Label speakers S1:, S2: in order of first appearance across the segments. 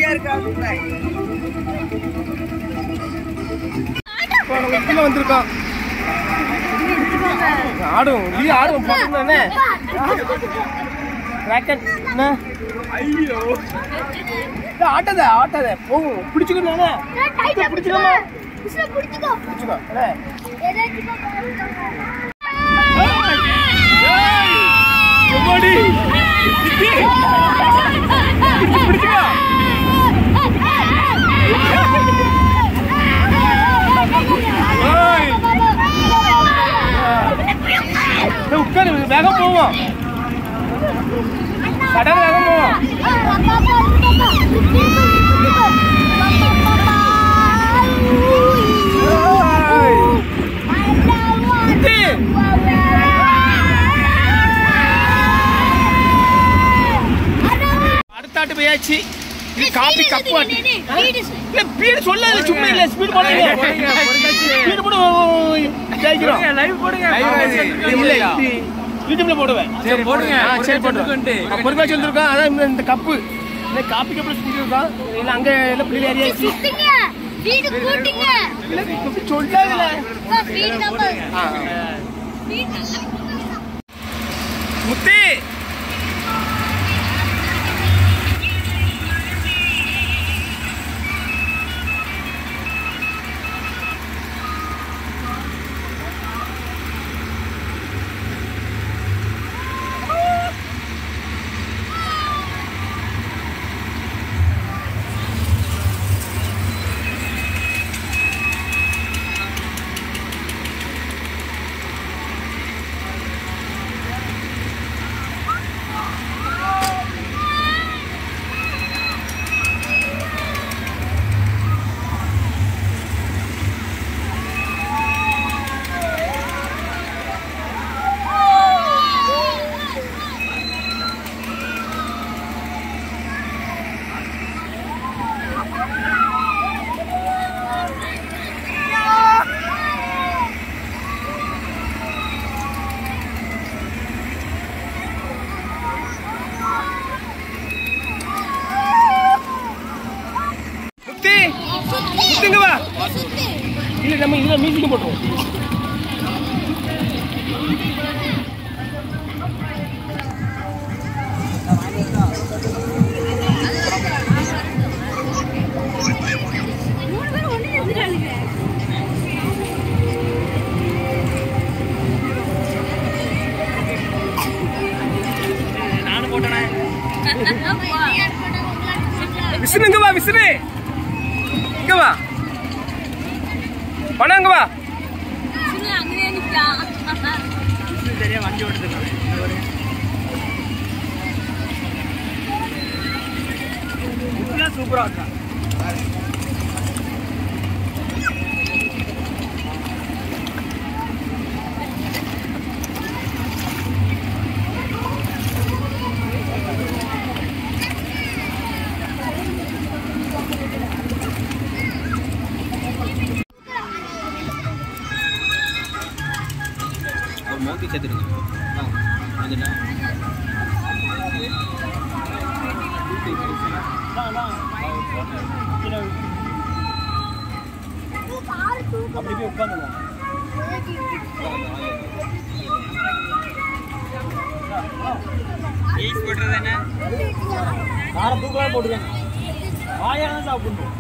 S1: இப்போ நம்ம இதுல வந்திருக்கோம் ஆடும் இது ஆடும் போட்டோம் என்ன ராக்கெட் என்ன ஐயோ ஆட்டாத ஆட்டாத போகும் பிடிச்சுக்கணும் பிடிச்சுக்கோமா பிடிச்சுக்கோ என்ன எம்மாடி இத்தி பிடிச்சுக்கோ ஏய் ஏய், உட்காரு வேகம் போவோம் சடன் வேகம் போவோம் ஏய், இத்தி அடுத்த ஆட்டு போயாச்சு இது காப்பி கப்பு ஆட்டு இல்ல பீடு சொல்லாது சும்மா இல்ல ஸ்பீடு போடுங்க ஸ்பீடு போடு ஜெயிக்கிறோம்
S2: லைவ் போடுங்க
S1: இல்ல இது யூடியூப்ல போடுவேன்
S2: சரி போடுங்க
S1: ஆ, சரி போடுறோம்
S2: போட்டுருக்கோன்ட்டு.
S1: பொறுப்பாச்சு வந்திருக்கோம் அதான் இந்த- இந்த கப்பு இந்த காப்பி கப்புல ஸ்பீடு இருக்கோம் இல்ல அங்க எல்லாம் பிள்ளை ஏரியாச்சு
S3: வீடு கூட்டிங்க
S1: இல்ல இப்படி சொல்லாதுல
S3: வீடு நம்ம
S1: ஆ.
S3: வீடு
S1: முத்தி முத்தி முத்துங்க வா இல்ல நம்ம இதுல மியூசிக் போட்டுருவோம்
S3: மூணு பேரும் ஒண்ணு நிறுத்திட்டானுங்க
S2: நானும் போட்டேனே
S1: விஷ்ணு இங்க வா விஷ்ணு இங்க வா பணம் இங்க வா
S3: அங்கேயே நிக்கலாம்
S2: சரியா வண்டி ஓட்டுது சூப்பரா இருக்கா மோக்கி சேர்த்துருங்க அதுனா அப்படி போய் உட்காந்துருவோம் ஈஸ் போடுறது என்ன கார தூக்கலாம் போட்டுருங்க வாயா தான் சாப்பிடணும்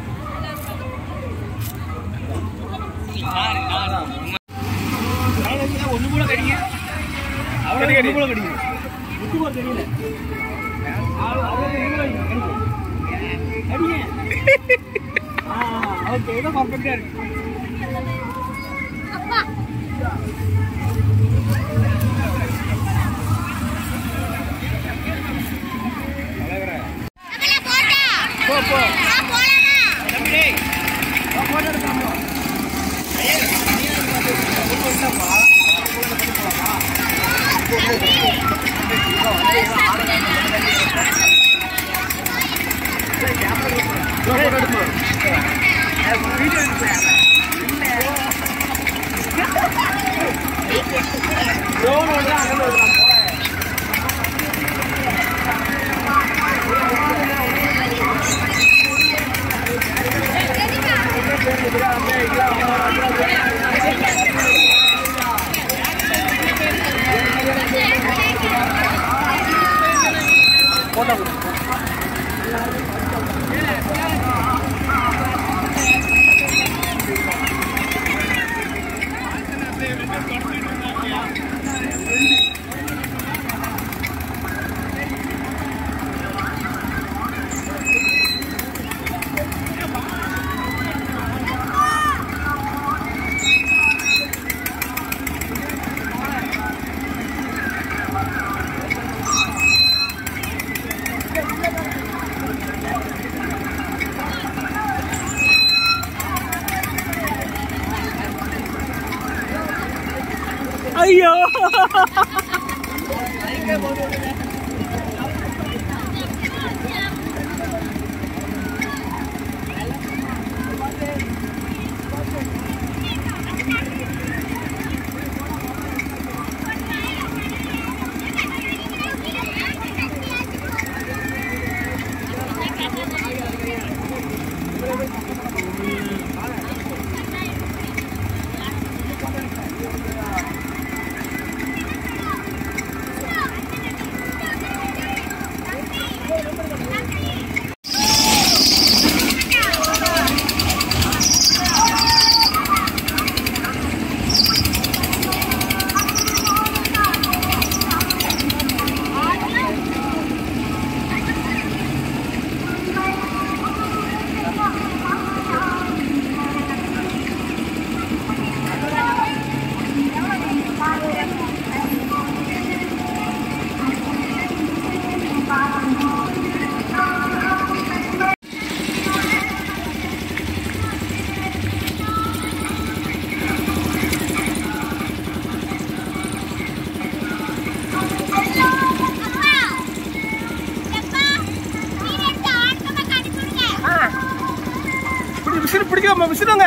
S2: ஒண்ணு கூட கடிங்க அவ்வளோ ஒண்ணு கூட கடிங்க விட்டு போக தெரியல ஓகே இதான் பர்ஃபெக்டா இருக்கு
S3: அப்பா
S1: போ போ ஐயோ இப்படி விசிறு பிடிக்காம விசிறுங்க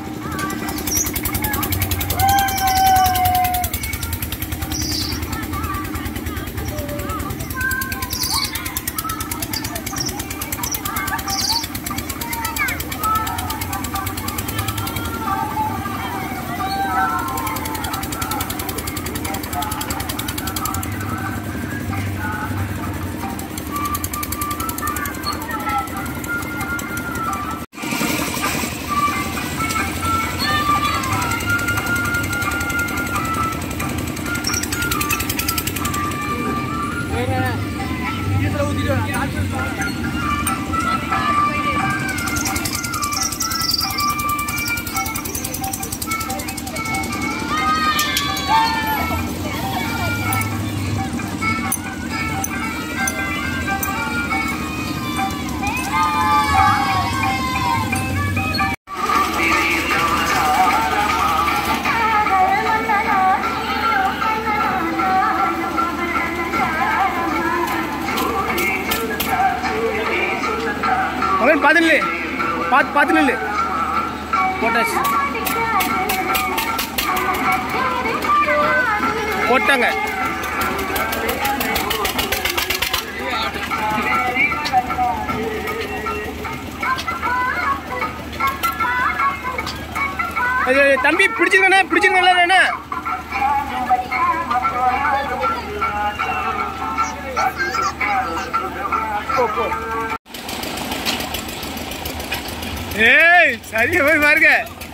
S1: மகன் பார்த்து நில்லு பார்த்து பார்த்து நில்லு போட்டாச்சு போட்டாங்க அது தம்பி பிடிச்சிருக்கண்ணே பிடிச்சிருக்கண்ணே போ போ ஏய் சரியா போய் பாருங்க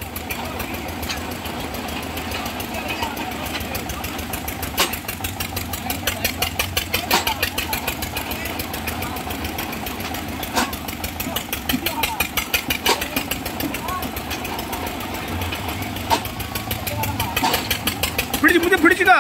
S1: பிடிச்சு முத பிடிச்சுக்கோ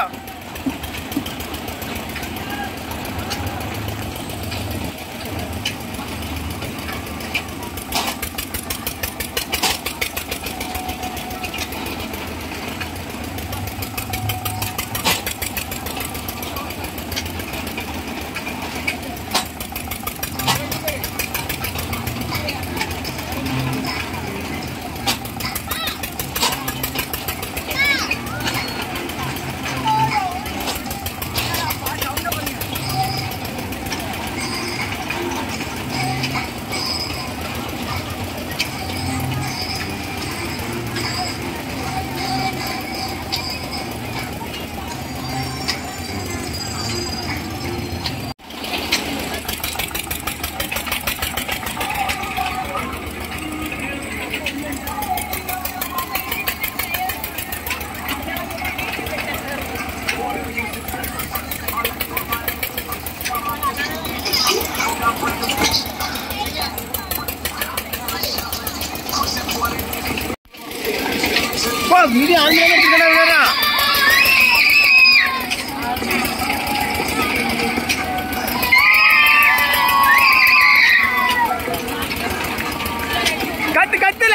S1: இடி ஆந்திரா எடுத்துக்கடா வேறா கத்து கத்துல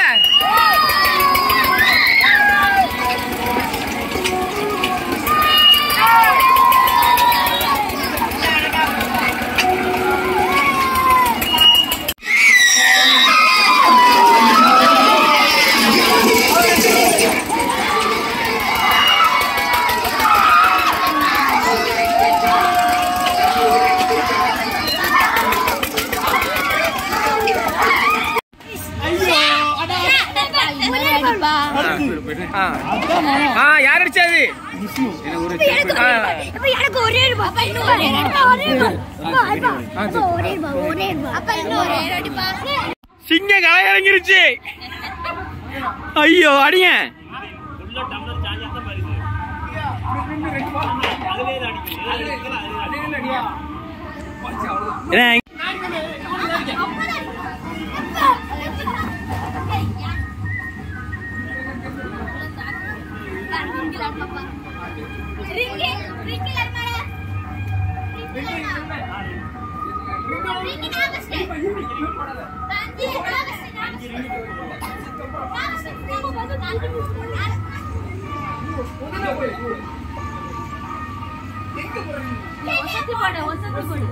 S1: ஆ. ஆ யார் அடிச்சது ஆ.
S3: எனக்கு ஒரே ரூபா அப்பா இன்னும் ஒரே ரூபா ஒரே ரூபா அப்பா அப்பா அப்பா ஒரே ரூபா ஒரே ரூபா அப்பா இன்னும் ஒரே ரூபா
S1: சிங்கம் களை இறங்கிருச்சு ஐயோ அடிங்க என்ன
S3: வசதி போடு வசதி போடு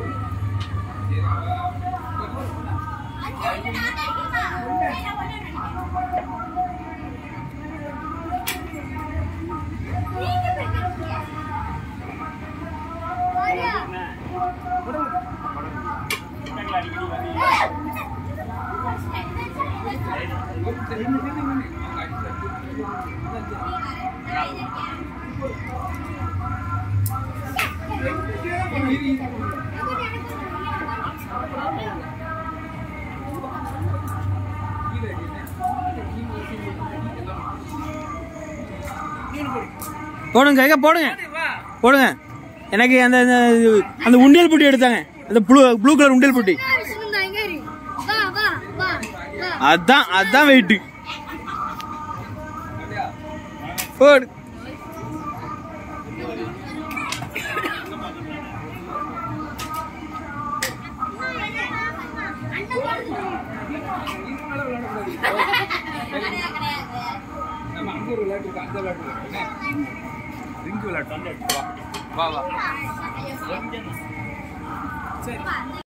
S1: போடுங்க கைக போடுங்க போடுங்க எனக்கு அந்த அந்த- அந்த உண்டியல் புட்டி எடுத்தாங்க அந்த ப்ளூ ப்ளூ கலர் உண்டியல் புட்டி
S3: வா வா வா வா
S1: அதான் அதான் வெயிட் போடு
S3: கிடையாது